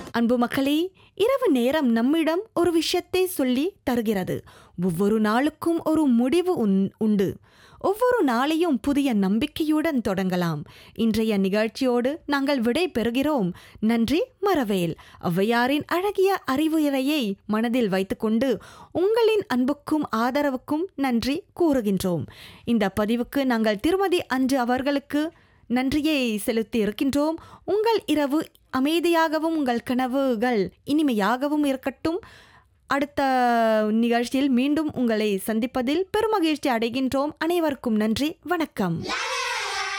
அன்பு மக்களே இரவு நேரம் நம்மிடம் ஒரு விஷயத்தை சொல்லி தருகிறது ஒவ்வொரு நாளுக்கும் ஒரு முடிவு உன்- உண்டு ஒவ்வொரு நாளையும் புதிய நம்பிக்கையுடன் தொடங்கலாம் இன்றைய நிகழ்ச்சியோடு நாங்கள் விடை பெறுகிறோம் நன்றி மறவேல் ஔவையாரின் அழகிய அறிவுரையை மனதில் வைத்துக்கொண்டு உங்களின் அன்புக்கும் ஆதரவுக்கும் நன்றி கூறுகின்றோம் இந்த பதிவுக்கு நாங்கள் திருமதி அஞ்சு அவர்களுக்கு நன்றியை செலுத்தி இருக்கின்றோம் உங்கள் இரவு அமைதியாகவும் உங்கள் கனவுகள் இனிமையாகவும் இருக்கட்டும் அடுத்த நிகழ்ச்சியில் மீண்டும் உங்களை சந்திப்பதில் பெருமகிழ்ச்சி அடைகின்றோம் அனைவருக்கும் நன்றி வணக்கம்